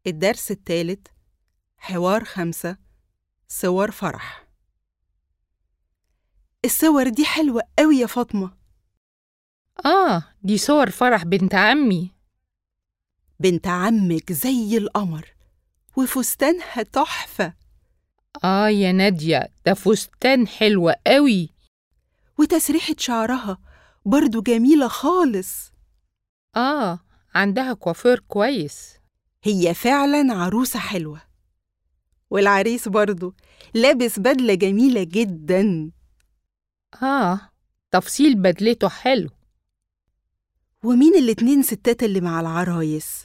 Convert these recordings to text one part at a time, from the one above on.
الدرس الثالث حوار خمسة صور فرح الصور دي حلوة قوي يا فاطمة آه دي صور فرح بنت عمي بنت عمك زي القمر وفستانها تحفة آه يا نادية ده فستان حلو قوي وتسريحة شعرها برضو جميلة خالص آه عندها كوافير كويس هي فعلا عروسة حلوة والعريس برضو لابس بدلة جميلة جدا آه تفصيل بدلته حلو ومين الاتنين ستات اللي مع العرايس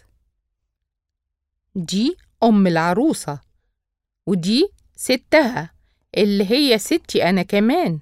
دي أم العروسة ودي ستها اللي هي ستي أنا كمان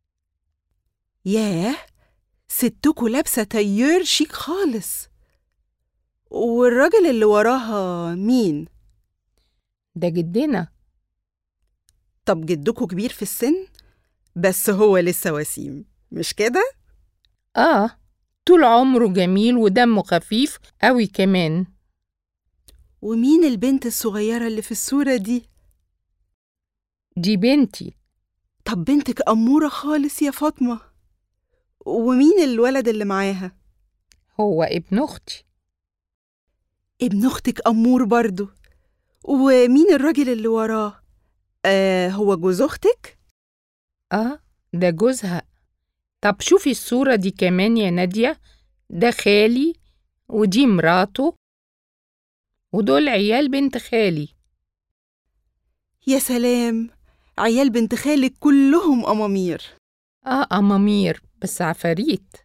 ياه ستكوا لابسة تيار شيك خالص والراجل اللي وراها مين؟ ده جدنا طب جدكوا كبير في السن؟ بس هو لسه وسيم مش كده؟ آه طول عمره جميل ودمه خفيف قوي كمان ومين البنت الصغيرة اللي في الصورة دي؟ دي بنتي طب بنتك أمورة خالص يا فاطمة ومين الولد اللي معاها؟ هو ابن أختي ابن أختك أمور برضو ومين الراجل اللي وراه؟ آه هو جوز أختك؟ آه ده جوزها طب شوفي الصورة دي كمان يا نادية ده خالي ودي مراته ودول عيال بنت خالي يا سلام عيال بنت خالك كلهم أمامير آه أمامير بس عفاريت